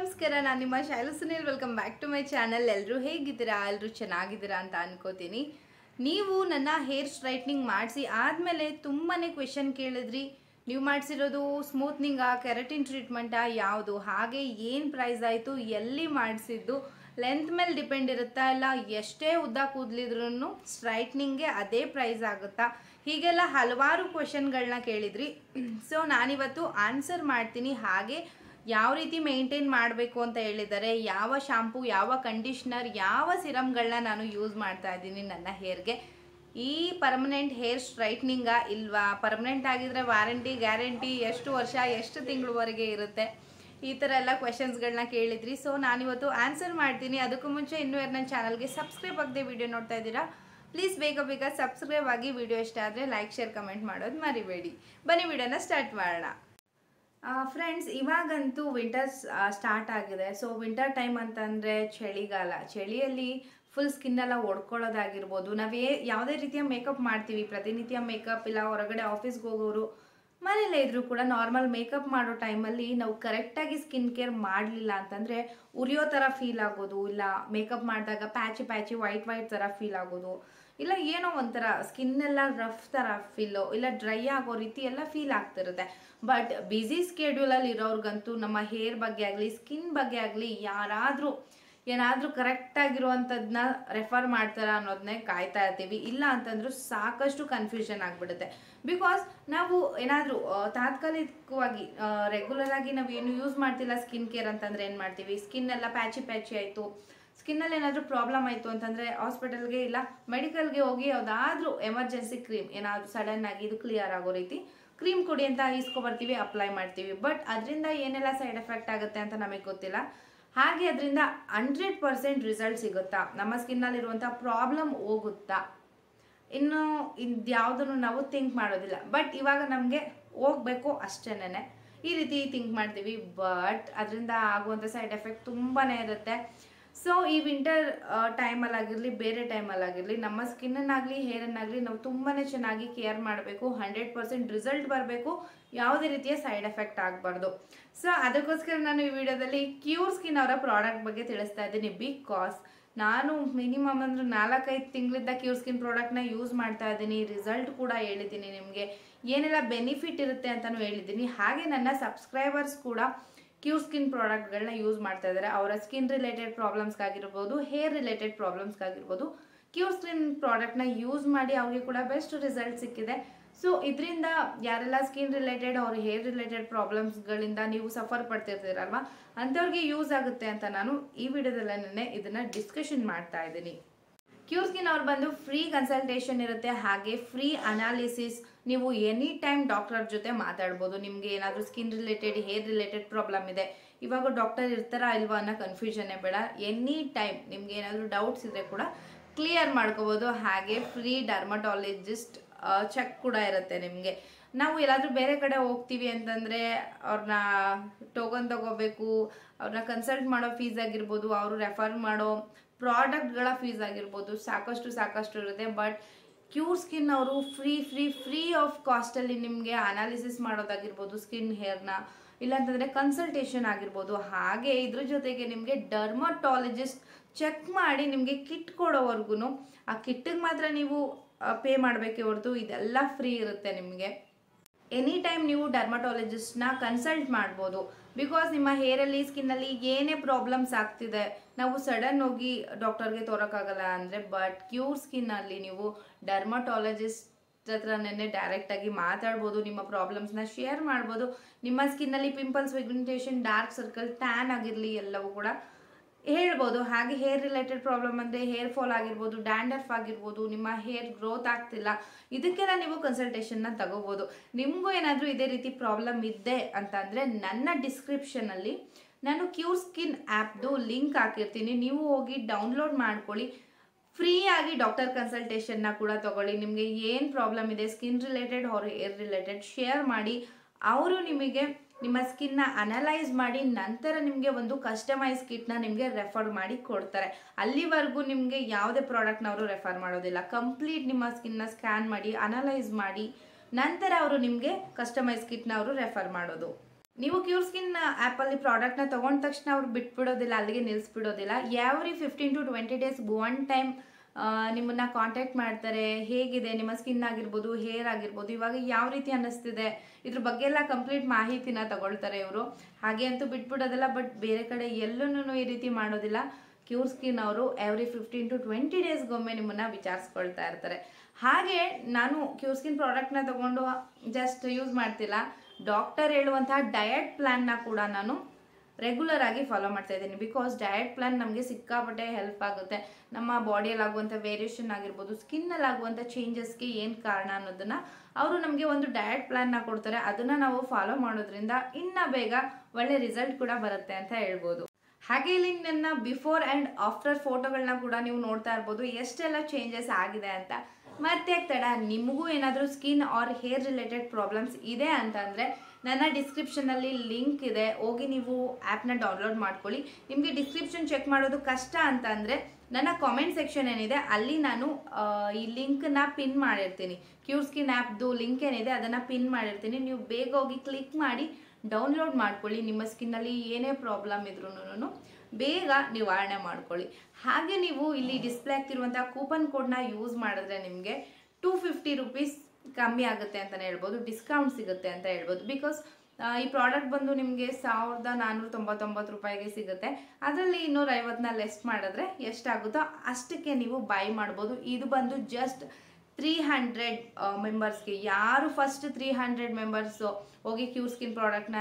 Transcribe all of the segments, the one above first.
ನಮಸ್ಕಾರ ನಾನು ನಿಮ್ಮ Shailu Sunil welcome back to my channel ಎಲ್ಲರೂ ಹೇಗಿದ್ದೀರಾ ಎಲ್ಲರೂ ಚೆನ್ನಾಗಿದ್ದೀರಾ ಅಂತ ಅನ್ಕೋತೀನಿ ನೀವು ನನ್ನ ಹೇರ್ ಸ್ಟ್ರೈಟ್ನಿಂಗ್ ಮಾಡಿಸಿ ಆದಮೇಲೆ ತುಂಬಾ ಕ್ವೆಶನ್ ಕೇಳಿದ್ರಿ ನೀವು ಮಾಡಿಸಿರೋದು ಸ್ಮೂತ್ನಿಂಗಾ ಕೆರಟಿನ್ ಟ್ರೀಟ್ಮೆಂಟಾ ಯಾವುದು ಹಾಗೆ ಏನು ಪ್ರೈಸ್ ಆಯಿತು ಎಲ್ಲಿ ಮಾಡಿಸಿದ್ದು ಲೆಂತ್ ಮೇಲೆ ಡಿಪೆಂಡ್ ಇರುತ್ತಾ ಇಲ್ಲ ಎಷ್ಟೇ ಉದ್ದ ಕೂದಲಿದ್ರೂ ಸ್ಟ್ರೈಟ್ನಿಂಗ್ಗೆ ಅದೇ ಪ್ರೈಸ್ ಆಗುತ್ತಾ ಹೀಗೆಲ್ಲ ಹಲವಾರು ಕ್ವೆಶನ್ಗಳನ್ನ ಕೇಳಿದ್ರಿ ಸೊ ನಾನಿವತ್ತು ಆನ್ಸರ್ ಮಾಡ್ತೀನಿ ಹಾಗೆ ಯಾವ ರೀತಿ ಮೇಂಟೈನ್ ಮಾಡಬೇಕು ಅಂತ ಹೇಳಿದ್ದಾರೆ ಯಾವ ಶಾಂಪೂ ಯಾವ ಕಂಡೀಷ್ನರ್ ಯಾವ ಸಿರಮ್ಗಳನ್ನ ನಾನು ಯೂಸ್ ಮಾಡ್ತಾ ಇದ್ದೀನಿ ನನ್ನ ಹೇರ್ಗೆ ಈ ಪರ್ಮನೆಂಟ್ ಹೇರ್ ಸ್ಟ್ರೈಟ್ನಿಂಗಾ ಇಲ್ವಾ ಪರ್ಮನೆಂಟ್ ಆಗಿದ್ರೆ ವಾರಂಟಿ ಗ್ಯಾರಂಟಿ ಎಷ್ಟು ವರ್ಷ ಎಷ್ಟು ತಿಂಗಳವರೆಗೆ ಇರುತ್ತೆ ಈ ಥರ ಎಲ್ಲ ಕ್ವೆಶನ್ಸ್ಗಳನ್ನ ಕೇಳಿದ್ರಿ ಸೊ ನಾನಿವತ್ತು ಆನ್ಸರ್ ಮಾಡ್ತೀನಿ ಅದಕ್ಕೂ ಮುಂಚೆ ಇನ್ನೂ ಯಾರು ನನ್ನ ಚಾನಲ್ಗೆ ಸಬ್ಸ್ಕ್ರೈಬ್ ಆಗದೆ ವಿಡಿಯೋ ನೋಡ್ತಾ ಇದ್ದೀರಾ ಪ್ಲೀಸ್ ಬೇಗ ಬೇಗ ಸಬ್ಸ್ಕ್ರೈಬ್ ಆಗಿ ವಿಡಿಯೋ ಇಷ್ಟ ಆದರೆ ಲೈಕ್ ಶೇರ್ ಕಮೆಂಟ್ ಮಾಡೋದು ಮರಿಬೇಡಿ ಬನ್ನಿ ವಿಡಿಯೋನ ಸ್ಟಾರ್ಟ್ ಮಾಡೋಣ ಫ್ರೆಂಡ್ಸ್ ಇವಾಗಂತೂ ವಿಂಟರ್ ಸ್ಟಾರ್ಟ್ ಆಗಿದೆ ಸೊ ವಿಂಟರ್ ಟೈಮ್ ಅಂತಂದರೆ ಚಳಿಗಾಲ ಚಳಿಯಲ್ಲಿ ಫುಲ್ ಸ್ಕಿನ್ ಎಲ್ಲ ಒಡ್ಕೊಳ್ಳೋದಾಗಿರ್ಬೋದು ನಾವೇ ಯಾವುದೇ ರೀತಿಯ ಮೇಕಪ್ ಮಾಡ್ತೀವಿ ಪ್ರತಿನಿತ್ಯ ಮೇಕಪ್ ಇಲ್ಲ ಹೊರಗಡೆ ಆಫೀಸ್ಗೆ ಹೋಗೋರು ಮನೇಲೇ ಇದ್ರೂ ಕೂಡ ನಾರ್ಮಲ್ ಮೇಕಪ್ ಮಾಡೋ ಟೈಮಲ್ಲಿ ನಾವು ಕರೆಕ್ಟಾಗಿ ಸ್ಕಿನ್ ಕೇರ್ ಮಾಡಲಿಲ್ಲ ಅಂತಂದರೆ ಉರಿಯೋ ಥರ ಫೀಲ್ ಆಗೋದು ಇಲ್ಲ ಮೇಕಪ್ ಮಾಡಿದಾಗ ಪ್ಯಾಚಿ ಪ್ಯಾಚಿ ವೈಟ್ ವೈಟ್ ಥರ ಫೀಲ್ ಆಗೋದು ಇಲ್ಲ ಏನೋ ಒಂಥರ ಸ್ಕಿನ್ ಎಲ್ಲ ರಫ್ ಥರ ಫೀಲು ಇಲ್ಲ ಡ್ರೈ ಆಗೋ ರೀತಿ ಎಲ್ಲ ಫೀಲ್ ಆಗ್ತಿರುತ್ತೆ ಬಟ್ ಬ್ಯುಸಿ ಸ್ಕೆಡ್ಯೂಲಲ್ಲಿ ಇರೋರ್ಗಂತೂ ನಮ್ಮ ಹೇರ್ ಬಗ್ಗೆ ಆಗಲಿ ಸ್ಕಿನ್ ಬಗ್ಗೆ ಆಗಲಿ ಯಾರಾದರೂ ಏನಾದರೂ ಕರೆಕ್ಟಾಗಿರುವಂಥದ್ದನ್ನ ರೆಫರ್ ಮಾಡ್ತಾರ ಅನ್ನೋದನ್ನೇ ಕಾಯ್ತಾ ಇರ್ತೀವಿ ಇಲ್ಲ ಅಂತಂದ್ರೂ ಸಾಕಷ್ಟು ಕನ್ಫ್ಯೂಷನ್ ಆಗಿಬಿಡುತ್ತೆ ಬಿಕಾಸ್ ನಾವು ಏನಾದರೂ ತಾತ್ಕಾಲಿಕವಾಗಿ ರೆಗ್ಯುಲರ್ ಆಗಿ ನಾವು ಏನು ಯೂಸ್ ಮಾಡ್ತಿಲ್ಲ ಸ್ಕಿನ್ ಕೇರ್ ಅಂತಂದ್ರೆ ಏನು ಮಾಡ್ತೀವಿ ಸ್ಕಿನ್ ಎಲ್ಲ ಪ್ಯಾಚಿ ಪ್ಯಾಚಿ ಆಯಿತು ಸ್ಕಿನ್ನಲ್ಲಿ ಏನಾದರೂ ಪ್ರಾಬ್ಲಮ್ ಆಯಿತು ಅಂತಂದರೆ ಹಾಸ್ಪಿಟಲ್ಗೆ ಇಲ್ಲ ಮೆಡಿಕಲ್ಗೆ ಹೋಗಿ ಯಾವುದಾದ್ರೂ ಎಮರ್ಜೆನ್ಸಿ ಕ್ರೀಮ್ ಏನಾದರೂ ಸಡನ್ ಆಗಿ ಇದು ಕ್ಲಿಯರ್ ಆಗೋ ರೀತಿ ಕ್ರೀಮ್ ಕೊಡಿ ಅಂತ ಬರ್ತೀವಿ ಅಪ್ಲೈ ಮಾಡ್ತೀವಿ ಬಟ್ ಅದರಿಂದ ಏನೆಲ್ಲ ಸೈಡ್ ಎಫೆಕ್ಟ್ ಆಗುತ್ತೆ ಅಂತ ನಮಗೆ ಗೊತ್ತಿಲ್ಲ ಹಾಗೆ ಅದರಿಂದ ಹಂಡ್ರೆಡ್ ಪರ್ಸೆಂಟ್ ರಿಸಲ್ಟ್ ಸಿಗುತ್ತಾ ನಮ್ಮ ಸ್ಕಿನ್ನಲ್ಲಿರುವಂಥ ಪ್ರಾಬ್ಲಮ್ ಹೋಗುತ್ತಾ ಇನ್ನು ಇದ್ಯಾವುದನ್ನು ನಾವು ಥಿಂಕ್ ಮಾಡೋದಿಲ್ಲ ಬಟ್ ಇವಾಗ ನಮಗೆ ಹೋಗಬೇಕು ಅಷ್ಟೇನೆ ಈ ರೀತಿ ಥಿಂಕ್ ಮಾಡ್ತೀವಿ ಬಟ್ ಅದರಿಂದ ಆಗುವಂಥ ಸೈಡ್ ಎಫೆಕ್ಟ್ ತುಂಬಾ ಇರುತ್ತೆ ಸೊ ಈ ವಿಂಟರ್ ಟೈಮಲ್ಲಾಗಿರಲಿ ಬೇರೆ ಟೈಮಲ್ಲಾಗಿರಲಿ ನಮ್ಮ ಸ್ಕಿನ್ನನ್ನಾಗಲಿ ಹೇರನ್ನಾಗಲಿ ನಾವು ತುಂಬಾ ಚೆನ್ನಾಗಿ ಕೇರ್ ಮಾಡಬೇಕು ಹಂಡ್ರೆಡ್ ಪರ್ಸೆಂಟ್ ರಿಸಲ್ಟ್ ಬರಬೇಕು ಯಾವುದೇ ರೀತಿಯ ಸೈಡ್ ಎಫೆಕ್ಟ್ ಆಗಬಾರ್ದು ಸೊ ಅದಕ್ಕೋಸ್ಕರ ನಾನು ಈ ವಿಡಿಯೋದಲ್ಲಿ ಕ್ಯೂರ್ ಸ್ಕಿನ್ ಅವರ ಪ್ರಾಡಕ್ಟ್ ಬಗ್ಗೆ ತಿಳಿಸ್ತಾ ಇದ್ದೀನಿ ಬಿಕಾಸ್ ನಾನು ಮಿನಿಮಮ್ ಅಂದ್ರೆ ನಾಲ್ಕೈದು ತಿಂಗಳಿಂದ ಕ್ಯೂರ್ ಸ್ಕಿನ್ ಪ್ರಾಡಕ್ಟ್ನ ಯೂಸ್ ಮಾಡ್ತಾ ಇದ್ದೀನಿ ರಿಸಲ್ಟ್ ಕೂಡ ಹೇಳಿದ್ದೀನಿ ನಿಮಗೆ ಏನೆಲ್ಲ ಬೆನಿಫಿಟ್ ಇರುತ್ತೆ ಅಂತಲೂ ಹೇಳಿದ್ದೀನಿ ಹಾಗೆ ನನ್ನ ಸಬ್ಸ್ಕ್ರೈಬರ್ಸ್ ಕೂಡ ಕ್ಯೂರ್ ಸ್ಕಿನ್ ಪ್ರಾಡಕ್ಟ್ಗಳನ್ನ ಯೂಸ್ ಮಾಡ್ತಾ ಇದ್ದಾರೆ ಅವರ ಸ್ಕಿನ್ ರಿಲೇಟೆಡ್ ಪ್ರಾಬ್ಲಮ್ಸ್ಗಾಗಿರ್ಬೋದು ಹೇರ್ ರಿಲೇಟೆಡ್ ಪ್ರಾಬ್ಲಮ್ಸ್ಗಾಗಿರ್ಬೋದು ಕ್ಯೂರ್ ಸ್ಕಿನ್ ಪ್ರಾಡಕ್ಟ್ನ ಯೂಸ್ ಮಾಡಿ ಅವ್ರಿಗೆ ಕೂಡ ಬೆಸ್ಟ್ ರಿಸಲ್ಟ್ ಸಿಕ್ಕಿದೆ ಸೊ ಇದರಿಂದ ಯಾರೆಲ್ಲ ಸ್ಕಿನ್ ರಿಲೇಟೆಡ್ ಅವ್ರ ಹೇರ್ ರಿಲೇಟೆಡ್ ಪ್ರಾಬ್ಲಮ್ಸ್ಗಳಿಂದ ನೀವು ಸಫರ್ ಪಡ್ತಿರ್ತೀರಲ್ವ ಅಂಥವ್ರಿಗೆ ಯೂಸ್ ಆಗುತ್ತೆ ಅಂತ ನಾನು ಈ ವಿಡಿಯೋದಲ್ಲೇ ಇದನ್ನು ಡಿಸ್ಕಷನ್ ಮಾಡ್ತಾ ಇದ್ದೀನಿ ಕ್ಯೂರ್ ಸ್ಕಿನ್ ಅವ್ರು ಬಂದು ಫ್ರೀ ಕನ್ಸಲ್ಟೇಷನ್ ಇರುತ್ತೆ ಹಾಗೆ ಫ್ರೀ ಅನಾಲಿಸಿಸ್ ನೀವು ಎನಿ ಟೈಮ್ ಡಾಕ್ಟರ್ ಜೊತೆ ಮಾತಾಡ್ಬೋದು ನಿಮಗೆ ಏನಾದರೂ skin related hair related problem ಇದೆ ಇವಾಗ ಡಾಕ್ಟರ್ ಇರ್ತಾರಾ ಇಲ್ವಾ ಅನ್ನೋ ಕನ್ಫ್ಯೂಷನ್ನೇ ಬೇಡ ಎನಿ ಟೈಮ್ ನಿಮ್ಗೆ ಏನಾದರೂ ಡೌಟ್ಸ್ ಇದ್ರೆ ಕೂಡ ಕ್ಲಿಯರ್ ಮಾಡ್ಕೋಬೋದು ಹಾಗೆ ಫ್ರೀ ಡರ್ಮಟಾಲಜಿಸ್ಟ್ ಚೆಕ್ ಕೂಡ ಇರುತ್ತೆ ನಿಮಗೆ ನಾವು ಎಲ್ಲಾದರೂ ಬೇರೆ ಕಡೆ ಹೋಗ್ತೀವಿ ಅಂತಂದರೆ ಅವ್ರನ್ನ ಟೋಕನ್ ತಗೋಬೇಕು ಅವ್ರನ್ನ ಕನ್ಸಲ್ಟ್ ಮಾಡೋ ಫೀಸ್ ಆಗಿರ್ಬೋದು ಅವರು ರೆಫರ್ ಮಾಡೋ ಪ್ರಾಡಕ್ಟ್ಗಳ ಫೀಸ್ ಆಗಿರ್ಬೋದು ಸಾಕಷ್ಟು ಸಾಕಷ್ಟು ಇರುತ್ತೆ ಬಟ್ ಕ್ಯೂರ್ ಸ್ಕಿನ್ ಅವರು ಫ್ರೀ ಫ್ರೀ ಫ್ರೀ ಆಫ್ ಕಾಸ್ಟಲ್ಲಿ ನಿಮಗೆ ಅನಾಲಿಸಿಸ್ ಮಾಡೋದಾಗಿರ್ಬೋದು ಸ್ಕಿನ್ ಹೇರ್ನ ಇಲ್ಲಾಂತಂದರೆ ಕನ್ಸಲ್ಟೇಷನ್ ಆಗಿರ್ಬೋದು ಹಾಗೆ ಇದ್ರ ಜೊತೆಗೆ ನಿಮಗೆ ಡರ್ಮಟಾಲಜಿಸ್ಟ್ ಚೆಕ್ ಮಾಡಿ ನಿಮಗೆ ಕಿಟ್ ಕೊಡೋವರೆಗೂ ಆ ಕಿಟ್ಟಿಗೆ ಮಾತ್ರ ನೀವು ಪೇ ಮಾಡಬೇಕೇ ಹೊರತು ಇದೆಲ್ಲ ಫ್ರೀ ಇರುತ್ತೆ ನಿಮಗೆ ಎನಿ ಟೈಮ್ ನೀವು ಡರ್ಮಟಾಲಜಿಸ್ಟ್ನ ಕನ್ಸಲ್ಟ್ ಮಾಡ್ಬೋದು ಬಿಕಾಸ್ ನಿಮ್ಮ ಹೇರಲ್ಲಿ ಸ್ಕಿನ್ನಲ್ಲಿ ಏನೇ ಪ್ರಾಬ್ಲಮ್ಸ್ ಆಗ್ತಿದೆ ನಾವು ಸಡನ್ ಹೋಗಿ ಡಾಕ್ಟರ್ಗೆ ತೋರೋಕ್ಕಾಗಲ್ಲ ಅಂದರೆ ಬಟ್ ಕ್ಯೂರ್ ಸ್ಕಿನ್ನಲ್ಲಿ ನೀವು ಡರ್ಮಟಾಲಜಿಸ್ಟ್ ಹತ್ರನೇ ಡೈರೆಕ್ಟಾಗಿ ಮಾತಾಡ್ಬೋದು ನಿಮ್ಮ ಪ್ರಾಬ್ಲಮ್ಸ್ನ ಶೇರ್ ಮಾಡ್ಬೋದು ನಿಮ್ಮ ಸ್ಕಿನ್ನಲ್ಲಿ pimples pigmentation dark circle tan ಆಗಿರಲಿ ಎಲ್ಲವೂ ಕೂಡ ಹೇಳ್ಬೋದು ಹಾಗೆ ಹೇರ್ ರಿಲೇಟೆಡ್ ಪ್ರಾಬ್ಲಮ್ ಅಂದರೆ ಹೇರ್ ಫಾಲ್ ಆಗಿರ್ಬೋದು ಡ್ಯಾಂಡರ್ಫ್ ಆಗಿರ್ಬೋದು ನಿಮ್ಮ ಹೇರ್ ಗ್ರೋತ್ ಆಗ್ತಿಲ್ಲ ಇದಕ್ಕೆಲ್ಲ ನೀವು ಕನ್ಸಲ್ಟೇಷನ್ನ ತಗೋಬೋದು ನಿಮಗೂ ಏನಾದರೂ ಇದೇ ರೀತಿ ಪ್ರಾಬ್ಲಮ್ ಇದೆ ಅಂತಂದರೆ ನನ್ನ ಡಿಸ್ಕ್ರಿಪ್ಷನಲ್ಲಿ ನಾನು ಕ್ಯೂರ್ ಸ್ಕಿನ್ ಆ್ಯಪ್ದು ಲಿಂಕ್ ಹಾಕಿರ್ತೀನಿ ನೀವು ಹೋಗಿ ಡೌನ್ಲೋಡ್ ಮಾಡ್ಕೊಳ್ಳಿ ಫ್ರೀಯಾಗಿ ಡಾಕ್ಟರ್ ಕನ್ಸಲ್ಟೇಷನ್ನ ಕೂಡ ತಗೊಳ್ಳಿ ನಿಮಗೆ ಏನು ಪ್ರಾಬ್ಲಮ್ ಇದೆ ಸ್ಕಿನ್ ರಿಲೇಟೆಡ್ ಅವ್ರ ಹೇರ್ ರಿಲೇಟೆಡ್ ಶೇರ್ ಮಾಡಿ ಅವರು ನಿಮಗೆ ನಿಮ್ಮ ಸ್ಕಿನ್ನ ಅನಲೈಸ್ ಮಾಡಿ ನಂತರ ನಿಮಗೆ ಒಂದು ಕಸ್ಟಮೈಸ್ ಕಿಟ್ನ ನಿಮಗೆ ರೆಫರ್ ಮಾಡಿ ಕೊಡ್ತಾರೆ ಅಲ್ಲಿವರೆಗೂ ನಿಮಗೆ ಯಾವುದೇ ಪ್ರಾಡಕ್ಟ್ನವರು ರೆಫರ್ ಮಾಡೋದಿಲ್ಲ ಕಂಪ್ಲೀಟ್ ನಿಮ್ಮ ಸ್ಕಿನ್ನ ಸ್ಕ್ಯಾನ್ ಮಾಡಿ ಅನಲೈಸ್ ಮಾಡಿ ನಂತರ ಅವರು ನಿಮಗೆ ಕಸ್ಟಮೈಸ್ ಕಿಟ್ನ ಅವರು ರೆಫರ್ ಮಾಡೋದು ನೀವು ಕ್ಯೂರ್ ಸ್ಕಿನ್ ಆ್ಯಪಲ್ಲಿ ಪ್ರಾಡಕ್ಟ್ನ ತೊಗೊಂಡ ತಕ್ಷಣ ಅವ್ರು ಬಿಟ್ಬಿಡೋದಿಲ್ಲ ಅಲ್ಲಿಗೆ ನಿಲ್ಲಿಸ್ಬಿಡೋದಿಲ್ಲ every fifteen to twenty days one time ನಿಮ್ಮನ್ನ ಕಾಂಟ್ಯಾಕ್ಟ್ ಮಾಡ್ತಾರೆ ಹೇಗಿದೆ ನಿಮ್ಮ ಸ್ಕಿನ್ ಆಗಿರ್ಬೋದು ಹೇರ್ ಆಗಿರ್ಬೋದು ಇವಾಗ ಯಾವ ರೀತಿ ಅನ್ನಿಸ್ತಿದೆ ಇದ್ರ ಬಗ್ಗೆ ಎಲ್ಲ ಕಂಪ್ಲೀಟ್ ಮಾಹಿತಿನ ತಗೊಳ್ತಾರೆ ಇವರು ಹಾಗೆ ಅಂತೂ ಬಿಟ್ಬಿಡೋದಿಲ್ಲ ಬಟ್ ಬೇರೆ ಕಡೆ ಎಲ್ಲೂ ಈ ರೀತಿ ಮಾಡೋದಿಲ್ಲ ಕ್ಯೂರ್ ಸ್ಕಿನ್ ಅವರು ಎವ್ರಿ ಫಿಫ್ಟೀನ್ ಟು ಟ್ವೆಂಟಿ ಡೇಸ್ಗೊಮ್ಮೆ ನಿಮ್ಮನ್ನ ವಿಚಾರಿಸ್ಕೊಳ್ತಾ ಇರ್ತಾರೆ ಹಾಗೆ ನಾನು ಕ್ಯೂರ್ ಸ್ಕಿನ್ ಪ್ರಾಡಕ್ಟ್ನ ತಗೊಂಡು ಜಸ್ಟ್ ಯೂಸ್ ಮಾಡ್ತಿಲ್ಲ ಡಾಕ್ಟರ್ ಹೇಳುವಂತಹ ಡಯಟ್ ಪ್ಲ್ಯಾನ್ನ ಕೂಡ ನಾನು ರೆಗ್ಯುಲರ್ ಆಗಿ ಫಾಲೋ ಮಾಡ್ತಾ ಇದ್ದೀನಿ ಬಿಕಾಸ್ ಡಯಟ್ ಪ್ಲಾನ್ ನಮಗೆ ಸಿಕ್ಕಾಪಟ್ಟೆ ಹೆಲ್ಪ್ ಆಗುತ್ತೆ ನಮ್ಮ ಬಾಡಿಯಲ್ಲಿ ಆಗುವಂಥ ವೇರಿಯೇಷನ್ ಆಗಿರ್ಬೋದು ಸ್ಕಿನ್ನಲ್ಲಿ ಆಗುವಂಥ ಚೇಂಜಸ್ಗೆ ಏನು ಕಾರಣ ಅನ್ನೋದನ್ನ ಅವರು ನಮಗೆ ಒಂದು ಡಯಟ್ ಪ್ಲಾನ್ನ ಕೊಡ್ತಾರೆ ಅದನ್ನು ನಾವು ಫಾಲೋ ಮಾಡೋದ್ರಿಂದ ಇನ್ನೂ ಬೇಗ ಒಳ್ಳೆ ರಿಸಲ್ಟ್ ಕೂಡ ಬರುತ್ತೆ ಅಂತ ಹೇಳ್ಬೋದು ಹಾಗೆ ಇಲ್ಲಿ ನನ್ನ ಬಿಫೋರ್ ಆ್ಯಂಡ್ ಆಫ್ಟರ್ ಫೋಟೋಗಳನ್ನ ಕೂಡ ನೀವು ನೋಡ್ತಾ ಇರ್ಬೋದು ಎಷ್ಟೆಲ್ಲ ಚೇಂಜಸ್ ಆಗಿದೆ ಅಂತ ಮತ್ತೆ ತಡ ನಿಮಗೂ ಏನಾದರೂ skin or hair related problems ಇದೆ ಅಂತಂದರೆ ನನ್ನ ಡಿಸ್ಕ್ರಿಪ್ಷನಲ್ಲಿ ಲಿಂಕ್ ಇದೆ ಹೋಗಿ ನೀವು ಆ್ಯಪ್ನ ಡೌನ್ಲೋಡ್ ಮಾಡ್ಕೊಳ್ಳಿ ನಿಮಗೆ ಡಿಸ್ಕ್ರಿಪ್ಷನ್ ಚೆಕ್ ಮಾಡೋದು ಕಷ್ಟ ಅಂತ ಅಂದರೆ ನನ್ನ ಕಾಮೆಂಟ್ ಸೆಕ್ಷನ್ ಏನಿದೆ ಅಲ್ಲಿ ನಾನು ಆ, ಈ ಲಿಂಕ್ನ ಪಿನ್ ಮಾಡಿರ್ತೀನಿ ಕ್ಯೂರ್ ಸ್ಕಿನ್ ಆ್ಯಪ್ದು ಲಿಂಕ್ ಏನಿದೆ ಅದನ್ನು ಪಿನ್ ಮಾಡಿರ್ತೀನಿ ನೀವು ಬೇಗ ಹೋಗಿ ಕ್ಲಿಕ್ ಮಾಡಿ ಡೌನ್ಲೋಡ್ ಮಾಡ್ಕೊಳ್ಳಿ ನಿಮ್ಮ ಸ್ಕಿನ್ನಲ್ಲಿ ಏನೇ ಪ್ರಾಬ್ಲಮ್ ಇದ್ರೂ ಬೇಗ ನಿವಾರಣೆ ಮಾಡ್ಕೊಳ್ಳಿ ಹಾಗೆ ನೀವು ಇಲ್ಲಿ ಡಿಸ್ಪ್ಲೇ ಆಗ್ತಿರುವಂಥ ಕೂಪನ್ ಕೋಡ್ನ ಯೂಸ್ ಮಾಡಿದ್ರೆ ನಿಮಗೆ ಟೂ ಫಿಫ್ಟಿ ರುಪೀಸ್ ಕಮ್ಮಿ ಆಗುತ್ತೆ ಅಂತಲೇ ಹೇಳ್ಬೋದು ಡಿಸ್ಕೌಂಟ್ ಸಿಗುತ್ತೆ ಅಂತ ಹೇಳ್ಬೋದು ಬಿಕಾಸ್ ಈ ಪ್ರಾಡಕ್ಟ್ ಬಂದು ನಿಮಗೆ ಸಾವಿರದ ನಾನ್ನೂರ ತೊಂಬತ್ತೊಂಬತ್ತು ರೂಪಾಯಿಗೆ ಸಿಗುತ್ತೆ ಅದರಲ್ಲಿ ಇನ್ನೂರ ಐವತ್ತನ್ನ ಲೆಸ್ ಮಾಡಿದ್ರೆ ಎಷ್ಟಾಗುತ್ತೋ ಅಷ್ಟಕ್ಕೆ ನೀವು ಬೈ ಮಾಡ್ಬೋದು ಇದು ಬಂದು ಜಸ್ಟ್ ತ್ರೀ ಹಂಡ್ರೆಡ್ ಮೆಂಬರ್ಸ್ಗೆ ಯಾರು ಫಸ್ಟ್ ತ್ರೀ ಹಂಡ್ರೆಡ್ ಮೆಂಬರ್ಸು ಹೋಗಿ ಕ್ಯೂರ್ ಸ್ಕಿನ್ ಪ್ರಾಡಕ್ಟ್ನ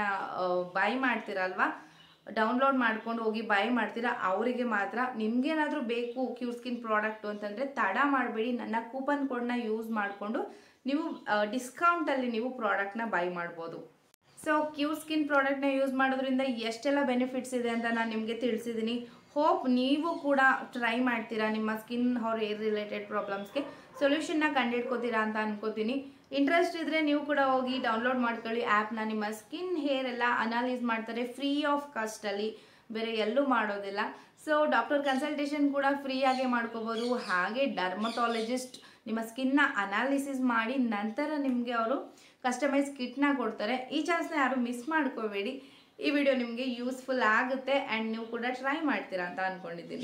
ಬೈ ಮಾಡ್ತೀರಲ್ವಾ ಡೌನ್ಲೋಡ್ ಮಾಡ್ಕೊಂಡು ಹೋಗಿ ಬೈ ಮಾಡ್ತೀರಾ ಅವರಿಗೆ ಮಾತ್ರ ನಿಮ್ಗೇನಾದರೂ ಬೇಕು ಕ್ಯೂರ್ ಸ್ಕಿನ್ ಪ್ರಾಡಕ್ಟು ಅಂತಂದರೆ ತಡ ಮಾಡಬೇಡಿ ನನ್ನ ಕೂಪನ್ ಕೋಡ್ನ ಯೂಸ್ ಮಾಡಿಕೊಂಡು ನೀವು ಡಿಸ್ಕೌಂಟಲ್ಲಿ ನೀವು ಪ್ರಾಡಕ್ಟ್ನ ಬೈ ಮಾಡ್ಬೋದು ಸೊ ಕ್ಯೂರ್ ಸ್ಕಿನ್ ಪ್ರಾಡಕ್ಟ್ನ ಯೂಸ್ ಮಾಡೋದ್ರಿಂದ ಎಷ್ಟೆಲ್ಲ ಬೆನಿಫಿಟ್ಸ್ ಇದೆ ಅಂತ ನಾನು ನಿಮಗೆ ತಿಳಿಸಿದ್ದೀನಿ ಹೋಪ್ ನೀವು ಕೂಡ ಟ್ರೈ ಮಾಡ್ತೀರಾ ನಿಮ್ಮ ಸ್ಕಿನ್ ಅವ್ರ ಏರ್ ರಿಲೇಟೆಡ್ ಪ್ರಾಬ್ಲಮ್ಸ್ಗೆ ಸೊಲ್ಯೂಷನ್ನ ಕಂಡಿಡ್ಕೋತೀರಾ ಅಂತ ಅನ್ಕೋತೀನಿ ಇಂಟ್ರೆಸ್ಟ್ ಇದ್ದರೆ ನೀವು ಕೂಡ ಹೋಗಿ ಡೌನ್ಲೋಡ್ ಮಾಡ್ಕೊಳ್ಳಿ ಆ್ಯಪ್ನ ನಿಮ್ಮ ಸ್ಕಿನ್ ಹೇರ್ ಎಲ್ಲ ಅನಾಲಿಸ್ ಮಾಡ್ತಾರೆ ಫ್ರೀ ಆಫ್ ಕಾಸ್ಟಲ್ಲಿ ಬೇರೆ ಎಲ್ಲೂ ಮಾಡೋದಿಲ್ಲ ಸೊ ಡಾಕ್ಟರ್ ಕನ್ಸಲ್ಟೇಷನ್ ಕೂಡ ಫ್ರೀಯಾಗೆ ಮಾಡ್ಕೋಬೋದು ಹಾಗೆ ಡರ್ಮಟಾಲಜಿಸ್ಟ್ ನಿಮ್ಮ ಸ್ಕಿನ್ನ ಅನಾಲಿಸಿಸ್ ಮಾಡಿ ನಂತರ ನಿಮಗೆ ಅವರು ಕಸ್ಟಮೈಸ್ ಕಿಟ್ನ ಕೊಡ್ತಾರೆ ಈ ಚಾನ್ಸ್ನ ಯಾರು ಮಿಸ್ ಮಾಡ್ಕೋಬೇಡಿ ಈ ವಿಡಿಯೋ ನಿಮಗೆ ಯೂಸ್ಫುಲ್ ಆಗುತ್ತೆ ಆ್ಯಂಡ್ ನೀವು ಕೂಡ ಟ್ರೈ ಮಾಡ್ತೀರಾ ಅಂತ ಅಂದ್ಕೊಂಡಿದ್ದೀನಿ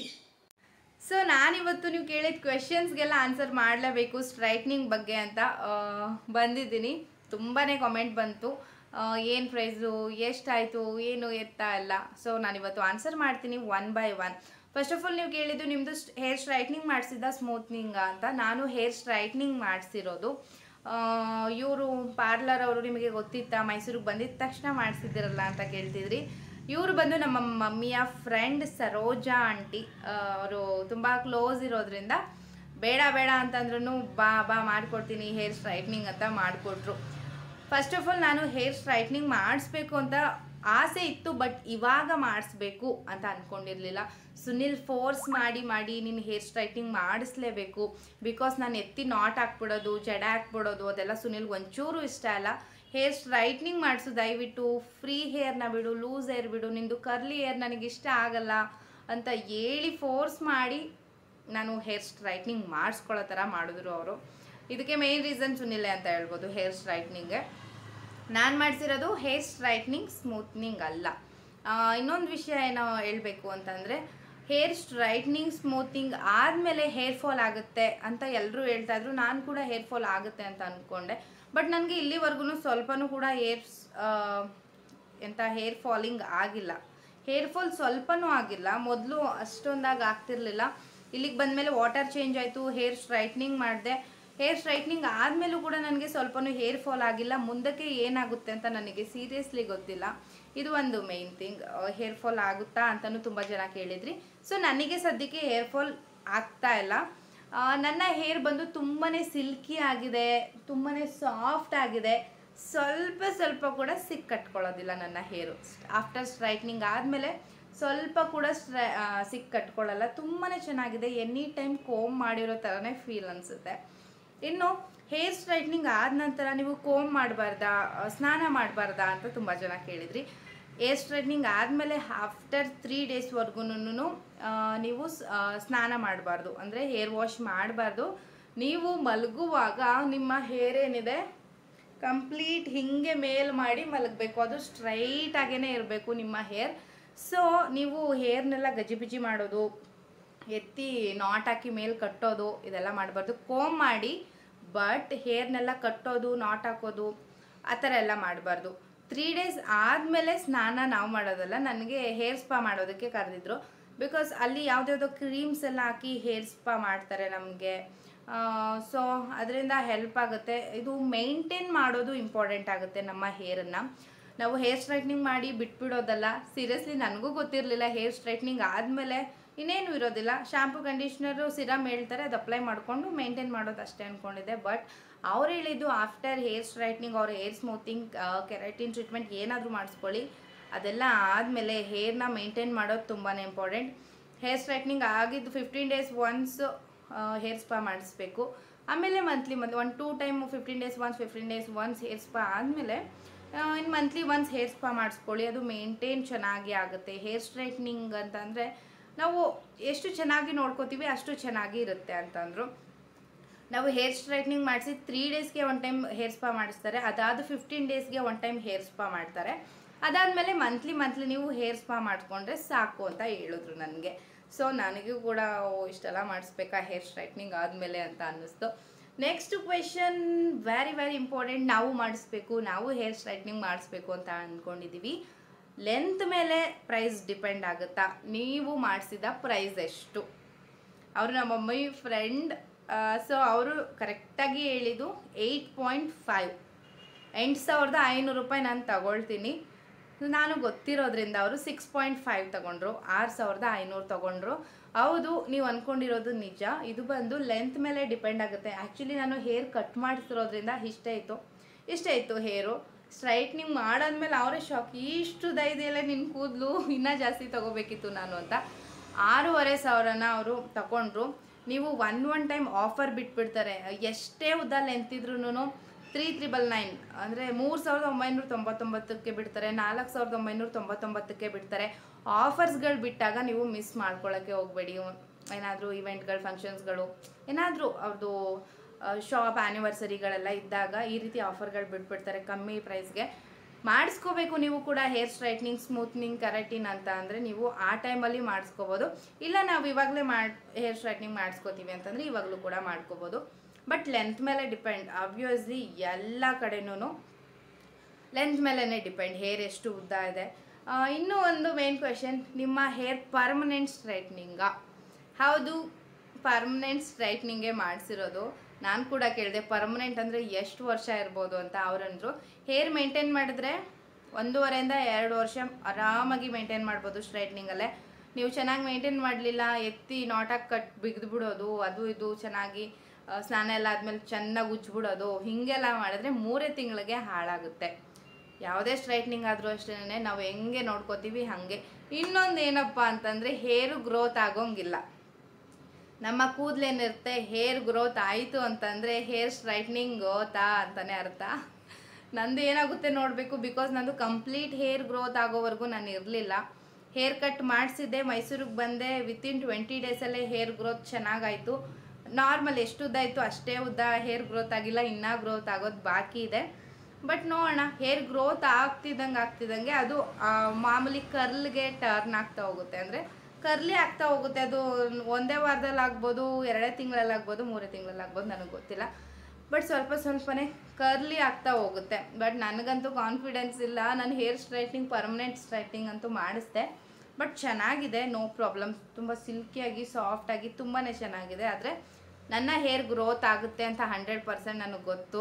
ಸೊ ನಾನಿವತ್ತು ನೀವು ಕೇಳಿದ ಕ್ವೆಶನ್ಸ್ಗೆಲ್ಲ ಆನ್ಸರ್ ಮಾಡಲೇಬೇಕು ಸ್ಟ್ರೈಟ್ನಿಂಗ್ ಬಗ್ಗೆ ಅಂತ ಆ, ಬಂದಿದ್ದೀನಿ ತುಂಬಾ ಕಾಮೆಂಟ್ ಬಂತು ಏನು ಪ್ರೈಸು ಎಷ್ಟಾಯಿತು ಏನು ಎತ್ತ ಎಲ್ಲ ಸೊ ನಾನಿವತ್ತು ಆನ್ಸರ್ ಮಾಡ್ತೀನಿ one by one first of all ನೀವು ಕೇಳಿದ್ದು ನಿಮ್ಮದು ಹೇರ್ ಸ್ಟ್ರೈಟ್ನಿಂಗ್ ಮಾಡಿಸಿದ್ದ ಸ್ಮೂತ್ನಿಂಗ ಅಂತ ನಾನು ಹೇರ್ ಸ್ಟ್ರೈಟ್ನಿಂಗ್ ಮಾಡಿಸಿರೋದು ಇವರು ಪಾರ್ಲರ್ ಅವರು ನಿಮಗೆ ಗೊತ್ತಿತ್ತಾ ಮೈಸೂರಿಗೆ ಬಂದಿದ್ದ ತಕ್ಷಣ ಮಾಡಿಸಿದ್ದೀರಲ್ಲ ಅಂತ ಕೇಳ್ತಿದ್ರಿ ಇವರು ಬಂದು ನಮ್ಮ ಮಮ್ಮಿಯ ಫ್ರೆಂಡ್ ಸರೋಜಾ ಆಂಟಿ ಅವರು ತುಂಬ ಕ್ಲೋಸ್ ಇರೋದ್ರಿಂದ ಬೇಡ ಬೇಡ ಅಂತಂದ್ರೂ ಬಾ ಬಾ ಮಾಡಿಕೊಡ್ತೀನಿ ಹೇರ್ ಸ್ಟ್ರೈಟ್ನಿಂಗ್ ಅಂತ ಮಾಡಿಕೊಟ್ರು ಫಸ್ಟ್ ಆಫ್ ಆಲ್ ನಾನು ಹೇರ್ ಸ್ಟ್ರೈಟ್ನಿಂಗ್ ಮಾಡಿಸ್ಬೇಕು ಅಂತ ಆಸೆ ಇತ್ತು ಬಟ್ ಇವಾಗ ಮಾಡಿಸ್ಬೇಕು ಅಂತ ಅಂದ್ಕೊಂಡಿರಲಿಲ್ಲ ಸುನಿಲ್ ಫೋರ್ಸ್ ಮಾಡಿ ಮಾಡಿ ನೀನು ಹೇರ್ ಸ್ಟ್ರೈಟ್ನಿಂಗ್ ಮಾಡಿಸ್ಲೇಬೇಕು ಬಿಕಾಸ್ ನಾನು ಎತ್ತಿ ನಾಟ್ ಹಾಕ್ಬಿಡೋದು ಜಡ ಹಾಕ್ಬಿಡೋದು ಅದೆಲ್ಲ ಸುನಿಲ್ ಒಂಚೂರು ಇಷ್ಟ ಅಲ್ಲ ಹೇರ್ ಸ್ಟ್ರೈಟ್ನಿಂಗ್ ಮಾಡಿಸು ದಯವಿಟ್ಟು ಫ್ರೀ ಹೇರ್ನ ಬಿಡು ಲೂಸ್ ಹೇರ್ ಬಿಡು ನಿಂದು ಕರ್ಲಿ ಹೇರ್ ನನಗೆ ಇಷ್ಟ ಆಗಲ್ಲ ಅಂತ ಹೇಳಿ ಫೋರ್ಸ್ ಮಾಡಿ ನಾನು ಹೇರ್ ಸ್ಟ್ರೈಟ್ನಿಂಗ್ ಮಾಡಿಸ್ಕೊಳ್ಳೋ ಥರ ಮಾಡಿದ್ರು ಅವರು ಇದಕ್ಕೆ ಮೇನ್ ರೀಸನ್ ಸುನಿಲೆ ಅಂತ ಹೇಳ್ಬೋದು ಹೇರ್ ಸ್ಟ್ರೈಟ್ನಿಂಗ್ಗೆ ನಾನು ಮಾಡಿಸಿರೋದು ಹೇರ್ ಸ್ಟ್ರೈಟ್ನಿಂಗ್ ಸ್ಮೂತ್ನಿಂಗ್ ಅಲ್ಲ ಇನ್ನೊಂದು ವಿಷಯ ಏನೋ ಹೇಳಬೇಕು ಅಂತಂದರೆ ಹೇರ್ ಸ್ಟ್ರೈಟ್ನಿಂಗ್ ಸ್ಮೂತಿಂಗ್ ಆದಮೇಲೆ ಹೇರ್ ಫಾಲ್ ಆಗುತ್ತೆ ಅಂತ ಎಲ್ಲರೂ ಹೇಳ್ತಾ ಇದ್ರು ನಾನು ಕೂಡ ಹೇರ್ ಫಾಲ್ ಆಗುತ್ತೆ ಅಂತ ಅಂದ್ಕೊಂಡೆ ಬಟ್ ನನಗೆ ಇಲ್ಲಿವರೆಗೂ ಸ್ವಲ್ಪನೂ ಕೂಡ ಹೇರ್ ಎಂಥ ಹೇರ್ ಫಾಲಿಂಗ್ ಆಗಿಲ್ಲ ಹೇರ್ ಫಾಲ್ ಸ್ವಲ್ಪನೂ ಆಗಿಲ್ಲ ಮೊದಲು ಅಷ್ಟೊಂದಾಗಿ ಆಗ್ತಿರ್ಲಿಲ್ಲ ಇಲ್ಲಿಗೆ ಬಂದಮೇಲೆ ವಾಟರ್ ಚೇಂಜ್ ಆಯಿತು ಹೇರ್ ಸ್ಟ್ರೈಟ್ನಿಂಗ್ ಮಾಡಿದೆ ಹೇರ್ ಸ್ಟ್ರೈಟ್ನಿಂಗ್ ಆದಮೇಲೂ ಕೂಡ ನನಗೆ ಸ್ವಲ್ಪನೂ ಹೇರ್ ಫಾಲ್ ಆಗಿಲ್ಲ ಮುಂದಕ್ಕೆ ಏನಾಗುತ್ತೆ ಅಂತ ನನಗೆ ಸೀರಿಯಸ್ಲಿ ಗೊತ್ತಿಲ್ಲ ಇದು ಒಂದು ಮೇಯ್ನ್ ಥಿಂಗ್ ಹೇರ್ ಫಾಲ್ ಆಗುತ್ತಾ ಅಂತಲೂ ತುಂಬ ಜನ ಕೇಳಿದ್ರಿ ಸೊ ನನಗೆ ಸದ್ಯಕ್ಕೆ ಹೇರ್ ಫಾಲ್ ಆಗ್ತಾ ಇಲ್ಲ ಆ, ನನ್ನ ಹೇರ್ ಬಂದು ತುಂಬಾ ಸಿಲ್ಕಿ ಆಗಿದೆ ತುಂಬಾ ಸಾಫ್ಟ್ ಆಗಿದೆ ಸ್ವಲ್ಪ ಸ್ವಲ್ಪ ಕೂಡ ಸಿಕ್ ಕಟ್ಕೊಳ್ಳೋದಿಲ್ಲ ನನ್ನ ಹೇರು ಆಫ್ಟರ್ ಸ್ಟ್ರೈಟ್ನಿಂಗ್ ಆದಮೇಲೆ ಸ್ವಲ್ಪ ಕೂಡ ಸ್ಟ್ರೈ ಸಿಕ್ ಕಟ್ಕೊಳ್ಳಲ್ಲ ತುಂಬಾ ಚೆನ್ನಾಗಿದೆ ಎನಿ ಟೈಮ್ ಕೋಮ್ ಮಾಡಿರೋ ಥರನೇ ಫೀಲ್ ಅನಿಸುತ್ತೆ ಇನ್ನು ಹೇರ್ ಸ್ಟ್ರೈಟ್ನಿಂಗ್ ಆದ ನಂತರ ನೀವು ಕೋಮ್ ಮಾಡಬಾರ್ದಾ ಸ್ನಾನ ಮಾಡಬಾರ್ದಾ ಅಂತ ತುಂಬ ಜನ ಕೇಳಿದ್ರಿ ಹೇರ್ ಸ್ಟ್ರೈಟ್ನಿಂಗ್ ಆದಮೇಲೆ ಆಫ್ಟರ್ ತ್ರೀ ಡೇಸ್ವರೆಗೂ ನೀವು ಸ್- ಆ, ಸ್ನಾನ ಮಾಡಬಾರ್ದು ಅಂದರೆ ಹೇರ್ ವಾಶ್ ಮಾಡಬಾರ್ದು ನೀವು ಮಲಗುವಾಗ ನಿಮ್ಮ ಹೇರ್ ಏನಿದೆ ಕಂಪ್ಲೀಟ್ ಹಿಂಗೆ ಮೇಲ್ ಮಾಡಿ ಮಲಗಬೇಕು ಅದು ಸ್ಟ್ರೈಟ್ ಆಗೇ ಇರಬೇಕು ನಿಮ್ಮ ಹೇರ್ ಸೊ ನೀವು ಹೇರ್ನೆಲ್ಲ ಗಜಿಬಿಜಿ ಮಾಡೋದು ಎತ್ತಿ ನಾಟ್ ಹಾಕಿ ಮೇಲೆ ಕಟ್ಟೋದು ಇದೆಲ್ಲ ಮಾಡಬಾರ್ದು ಕೋಮ್ ಮಾಡಿ ಬಟ್ ಹೇರ್ನೆಲ್ಲ ಕಟ್ಟೋದು ನಾಟ್ ಹಾಕೋದು ಆ ಥರ ಎಲ್ಲ ಮಾಡಬಾರ್ದು ತ್ರೀ ಡೇಸ್ ಆದಮೇಲೆ ಸ್ನಾನ ನಾವು ಮಾಡೋದಲ್ಲ ನನಗೆ ಹೇರ್ ಸ್ಪಾ ಮಾಡೋದಕ್ಕೆ ಕರೆದಿದ್ರು ಬಿಕಾಸ್ ಅಲ್ಲಿ ಯಾವುದ್ಯಾವುದೋ ಕ್ರೀಮ್ಸ್ ಎಲ್ಲ ಹಾಕಿ ಹೇರ್ ಸ್ಪಾ ಮಾಡ್ತಾರೆ ನಮಗೆ ಸೊ ಅದರಿಂದ ಹೆಲ್ಪ್ ಆಗುತ್ತೆ ಇದು ಮೇಂಟೈನ್ ಮಾಡೋದು ಇಂಪಾರ್ಟೆಂಟ್ ಆಗುತ್ತೆ ನಮ್ಮ ಹೇರನ್ನು ನಾವು ಹೇರ್ ಸ್ಟ್ರೈಟ್ನಿಂಗ್ ಮಾಡಿ ಬಿಟ್ಬಿಡೋದಲ್ಲ ಸೀರಿಯಸ್ಲಿ ನನಗೂ ಗೊತ್ತಿರಲಿಲ್ಲ ಹೇರ್ ಸ್ಟ್ರೈಟ್ನಿಂಗ್ ಆದಮೇಲೆ ಇನ್ನೇನು ಇರೋದಿಲ್ಲ ಶಾಂಪು ಕಂಡೀಷ್ನರು ಸಿರಮ್ ಹೇಳ್ತಾರೆ ಅದು ಅಪ್ಲೈ ಮಾಡಿಕೊಂಡು ಮೇಂಟೈನ್ ಮಾಡೋದು ಅಷ್ಟೇ ಅಂದ್ಕೊಂಡಿದ್ದೆ ಬಟ್ ಅವ್ರು ಹೇಳಿದ್ದು ಆಫ್ಟರ್ ಹೇರ್ ಸ್ಟ್ರೈಟ್ನಿಂಗ್ ಅವ್ರ ಹೇರ್ ಸ್ಮೂತಿಂಗ್ ಕೆರಾಟಿನ್ ಟ್ರೀಟ್ಮೆಂಟ್ ಏನಾದರೂ ಮಾಡಿಸ್ಕೊಳ್ಳಿ ಅದೆಲ್ಲ ಆದಮೇಲೆ ಹೇರ್ನ ಮೇಂಟೈನ್ ಮಾಡೋದು ತುಂಬಾ ಇಂಪಾರ್ಟೆಂಟ್ ಹೇರ್ ಸ್ಟ್ರೈಟ್ನಿಂಗ್ ಆಗಿದ್ದು fifteen days once hair spa ಮಾಡಿಸ್ಬೇಕು ಆಮೇಲೆ monthly month one two time fifteen days once fifteen days once hair spa ಆದಮೇಲೆ ಇನ್ನು ಮಂತ್ಲಿ ಒನ್ಸ್ ಹೇರ್ ಸ್ಪಾ ಮಾಡಿಸ್ಕೊಳ್ಳಿ ಅದು ಮೇಂಟೈನ್ ಚೆನ್ನಾಗಿ ಆಗುತ್ತೆ ಹೇರ್ ಸ್ಟ್ರೈಟ್ನಿಂಗ್ ಅಂತಂದರೆ ನಾವು ಎಷ್ಟು ಚೆನ್ನಾಗಿ ನೋಡ್ಕೋತೀವಿ ಅಷ್ಟು ಚೆನ್ನಾಗಿ ಇರುತ್ತೆ ಅಂತಂದರು ನಾವು ಹೇರ್ ಸ್ಟ್ರೈಟ್ನಿಂಗ್ ಮಾಡಿಸಿ ತ್ರೀ ಡೇಸ್ಗೆ ಒನ್ ಟೈಮ್ ಹೇರ್ ಸ್ಪಾ ಮಾಡಿಸ್ತಾರೆ ಅದಾದ ಫಿಫ್ಟೀನ್ ಡೇಸ್ಗೆ ಒನ್ ಟೈಮ್ ಹೇರ್ ಸ್ಪಾ ಮಾಡ್ತಾರೆ ಅದಾದಮೇಲೆ ಮಂತ್ಲಿ ಮಂತ್ಲಿ ನೀವು ಹೇರ್ ಸ್ಪಾ ಮಾಡಿಕೊಂಡ್ರೆ ಸಾಕು ಅಂತ ಹೇಳಿದ್ರು ನನಗೆ ಸೊ ನನಗೂ ಕೂಡ ಓ, ಇಷ್ಟೆಲ್ಲ ಮಾಡಿಸ್ಬೇಕಾ ಹೇರ್ ಸ್ಟ್ರೈಟ್ನಿಂಗ್ ಆದಮೇಲೆ ಅಂತ ಅನ್ನಿಸ್ತು next question very very important ನಾವು ಮಾಡಿಸ್ಬೇಕು ನಾವು ಹೇರ್ ಸ್ಟ್ರೈಟ್ನಿಂಗ್ ಮಾಡಿಸ್ಬೇಕು ಅಂತ ಅಂದ್ಕೊಂಡಿದ್ದೀವಿ ಲೆಂತ್ ಮೇಲೆ ಪ್ರೈಸ್ ಡಿಪೆಂಡ್ ಆಗುತ್ತಾ ನೀವು ಮಾಡಿಸಿದ ಪ್ರೈಸ್ ಎಷ್ಟು ಅವರು ನಮ್ಮ ಮಮ್ಮಿ ಫ್ರೆಂಡ್ ಸೊ ಅವರು ಕರೆಕ್ಟಾಗಿ ಹೇಳಿದ್ದು ಏಯ್ಟ್ ಪಾಯಿಂಟ್ ಫೈವ್ ಎಂಟು ಸಾವಿರದ ಐನೂರು ರೂಪಾಯಿ ನಾನು ತಗೊಳ್ತೀನಿ ನಾನು ಗೊತ್ತಿರೋದ್ರಿಂದ ಅವರು ಸಿಕ್ಸ್ ಪಾಯಿಂಟ್ ಫೈವ್ ತಗೊಂಡ್ರು ಆರು ಸಾವಿರದ ಐನೂರು ತಗೊಂಡ್ರು ಹೌದು ನೀವು ಅಂದ್ಕೊಂಡಿರೋದು ನಿಜ ಇದು ಬಂದು ಲೆಂತ್ ಮೇಲೆ ಡಿಪೆಂಡ್ ಆಗುತ್ತೆ ಆ್ಯಕ್ಚುಲಿ ನಾನು ಹೇರ್ ಕಟ್ ಮಾಡಿಸಿರೋದ್ರಿಂದ ಇಷ್ಟೇ ಇತ್ತು ಇಷ್ಟೇ ಇತ್ತು ಹೇರು ಸ್ಟ್ರೈಟ್ನಿಂಗ್ ಮಾಡಾದ್ಮೇಲೆ ಅವರೇ ಶಾಕ್ ಇಷ್ಟು ದೈದೆಯಲ್ಲೇ ನಿನ್ನ ಕೂದಲು ಇನ್ನೂ ಜಾಸ್ತಿ ತಗೋಬೇಕಿತ್ತು ನಾನು ಅಂತ ಆರೂವರೆ ಸಾವಿರನ ಅವರು ತಗೊಂಡ್ರು ನೀವು ಒನ್ ಒನ್ ಟೈಮ್ ಆಫರ್ ಬಿಟ್ಬಿಡ್ತಾರೆ ಎಷ್ಟೇ ಉದ್ದ ಲೆಂತ್ ಇದ್ರೂ ತ್ರೀ ತ್ರಿಬಲ್ ನೈನ್ ಅಂದರೆ ಮೂರು ಸಾವಿರದ ಒಂಬೈನೂರ ತೊಂಬತ್ತೊಂಬತ್ತಕ್ಕೆ ಬಿಡ್ತಾರೆ ನಾಲ್ಕು ಸಾವಿರದ ಒಂಬೈನೂರ ತೊಂಬತ್ತೊಂಬತ್ತಕ್ಕೆ ಬಿಡ್ತಾರೆ ಆಫರ್ಸ್ಗಳು ಬಿಟ್ಟಾಗ ನೀವು ಮಿಸ್ ಮಾಡ್ಕೊಳ್ಳೋಕ್ಕೆ ಹೋಗಬೇಡಿ ಏನಾದರೂ ಇವೆಂಟ್ಗಳು ಫಂಕ್ಷನ್ಸ್ಗಳು ಏನಾದರೂ ಅವ್ರದ್ದು ಶಾಪ್ ಆ್ಯನಿವರ್ಸರಿಗಳೆಲ್ಲ ಇದ್ದಾಗ ಈ ರೀತಿ ಆಫರ್ಗಳು ಬಿಟ್ಬಿಡ್ತಾರೆ ಕಮ್ಮಿ ಪ್ರೈಸ್ಗೆ ಮಾಡಿಸ್ಕೋಬೇಕು ನೀವು ಕೂಡ ಹೇರ್ ಸ್ಟ್ರೈಟ್ನಿಂಗ್ ಸ್ಮೂತ್ನಿಂಗ್ ಕರೆಟಿನ್ ಅಂತ ಅಂದರೆ ನೀವು ಆ ಟೈಮಲ್ಲಿ ಮಾಡಿಸ್ಕೋಬೋದು ಇಲ್ಲ ನಾವು ಇವಾಗಲೇ ಮಾಡಿ ಹೇರ್ ಸ್ಟ್ರೈಟ್ನಿಂಗ್ ಮಾಡಿಸ್ಕೋತೀವಿ ಅಂತಂದರೆ ಇವಾಗಲೂ ಕೂಡ ಮಾಡ್ಕೋಬೋದು ಬಟ್ ಲೆಂತ್ ಮೇಲೆ ಡಿಪೆಂಡ್ ಆಬ್ವಿಯಸ್ಲಿ ಎಲ್ಲ ಕಡೆನೂ ಲೆಂತ್ ಮೇಲೇ ಡಿಪೆಂಡ್ ಹೇರ್ ಎಷ್ಟು ಉದ್ದ ಇದೆ ಆ, ಇನ್ನೂ ಒಂದು ಮೇನ್ ಕ್ವೆಶನ್ ನಿಮ್ಮ ಹೇರ್ ಪರ್ಮನೆಂಟ್ ಸ್ಟ್ರೈಟ್ನಿಂಗಾ ಹೌದು ಪರ್ಮನೆಂಟ್ ಸ್ಟ್ರೈಟ್ನಿಂಗೇ ಮಾಡಿಸಿರೋದು ನಾನು ಕೂಡ ಕೇಳಿದೆ ಪರ್ಮನೆಂಟ್ ಅಂದರೆ ಎಷ್ಟು ವರ್ಷ ಇರ್ಬೋದು ಅಂತ ಅವರಂದರು ಹೇರ್ ಮೇಂಟೈನ್ ಮಾಡಿದ್ರೆ ಒಂದೂವರೆಯಿಂದ ಎರಡು ವರ್ಷ ಆರಾಮಾಗಿ ಮೇಂಟೈನ್ ಮಾಡ್ಬೋದು ಸ್ಟ್ರೈಟ್ನಿಂಗಲ್ಲೇ ನೀವು ಚೆನ್ನಾಗಿ ಮೇಂಟೈನ್ ಮಾಡಲಿಲ್ಲ ಎತ್ತಿ ನಾಟಾಗಿ ಕಟ್ ಬಿಗಿದು ಬಿಡೋದು ಅದು ಇದು ಚೆನ್ನಾಗಿ ಆ, ಸ್ನಾನ ಎಲ್ಲ ಆದಮೇಲೆ ಚೆನ್ನಾಗಿ ಉಜ್ಜಿಬಿಡೋದು ಹೀಗೆಲ್ಲ ಮಾಡಿದ್ರೆ ಮೂರೇ ತಿಂಗಳಿಗೆ ಹಾಳಾಗುತ್ತೆ ಯಾವುದೇ ಸ್ಟ್ರೈಟ್ನಿಂಗ್ ಆದರೂ ಅಷ್ಟೇ ನಾವು ಹೆಂಗೆ ನೋಡ್ಕೋತೀವಿ ಹಾಗೆ ಇನ್ನೊಂದು ಏನಪ್ಪ ಅಂತಂದರೆ ಹೇರು ಗ್ರೋತ್ ಆಗೋಂಗಿಲ್ಲ ನಮ್ಮ ಕೂದಲೇನಿರುತ್ತೆ ಹೇರ್ ಗ್ರೋತ್ ಆಯಿತು ಅಂತಂದರೆ ಹೇರ್ ಸ್ಟ್ರೈಟ್ನಿಂಗ್ ಗೋತಾ ಅಂತಲೇ ಅರ್ಥ ನಂದು ಏನಾಗುತ್ತೆ ನೋಡಬೇಕು ಬಿಕಾಸ್ ನಂದು ಕಂಪ್ಲೀಟ್ ಹೇರ್ ಗ್ರೋತ್ ಆಗೋವರೆಗೂ ನಾನು ಇರಲಿಲ್ಲ ಹೇರ್ ಕಟ್ ಮಾಡಿಸಿದ್ದೆ ಮೈಸೂರಿಗೆ ಬಂದೆ ವಿತಿನ್ ಟ್ವೆಂಟಿ ಡೇಸಲ್ಲೇ ಹೇರ್ ಗ್ರೋತ್ ಚೆನ್ನಾಗಾಯಿತು ನಾರ್ಮಲ್ ಎಷ್ಟು ಉದ್ದ ಇತ್ತು ಅಷ್ಟೇ ಉದ್ದ ಹೇರ್ ಗ್ರೋತ್ ಆಗಿಲ್ಲ ಇನ್ನೂ ಗ್ರೋತ್ ಆಗೋದು ಬಾಕಿ ಇದೆ ಬಟ್ ನೋಡೋಣ ಹೇರ್ ಗ್ರೋತ್ ಆಗ್ತಿದ್ದಂಗೆ ಆಗ್ತಿದ್ದಂಗೆ ಅದು ಆ, ಮಾಮೂಲಿ ಕರ್ಲ್ಗೆ ಟರ್ನ್ ಆಗ್ತಾ ಹೋಗುತ್ತೆ ಅಂದರೆ ಕರ್ಲಿ ಆಗ್ತಾ ಹೋಗುತ್ತೆ ಅದು ಒಂದೇ ವಾರದಲ್ಲಿ ಆಗ್ಬೋದು ಎರಡೇ ತಿಂಗಳಲ್ಲಿ ಆಗ್ಬೋದು ಮೂರೇ ತಿಂಗಳಲ್ಲಿ ಆಗ್ಬೋದು ನನಗೆ ಗೊತ್ತಿಲ್ಲ ಬಟ್ ಸ್ವಲ್ಪ ಸ್ವಲ್ಪನೇ ಕರ್ಲಿ ಆಗ್ತಾ ಹೋಗುತ್ತೆ ಬಟ್ ನನಗಂತೂ ಕಾನ್ಫಿಡೆನ್ಸ್ ಇಲ್ಲ ನಾನು ಹೇರ್ ಸ್ಟ್ರೈಟ್ನಿಂಗ್ ಪರ್ಮನೆಂಟ್ ಸ್ಟ್ರೈಟ್ನಿಂಗ್ ಅಂತೂ ಮಾಡಿಸ್ದೆ ಬಟ್ ಚೆನ್ನಾಗಿದೆ ನೋ ಪ್ರಾಬ್ಲಮ್ ತುಂಬ ಸಿಲ್ಕಿಯಾಗಿ ಸಾಫ್ಟಾಗಿ ತುಂಬಾ ಚೆನ್ನಾಗಿದೆ ಆದರೆ ನನ್ನ ಹೇರ್ ಗ್ರೋತ್ ಆಗುತ್ತೆ ಅಂತ ಹಂಡ್ರೆಡ್ ಪರ್ಸೆಂಟ್ ನನಗೆ ಗೊತ್ತು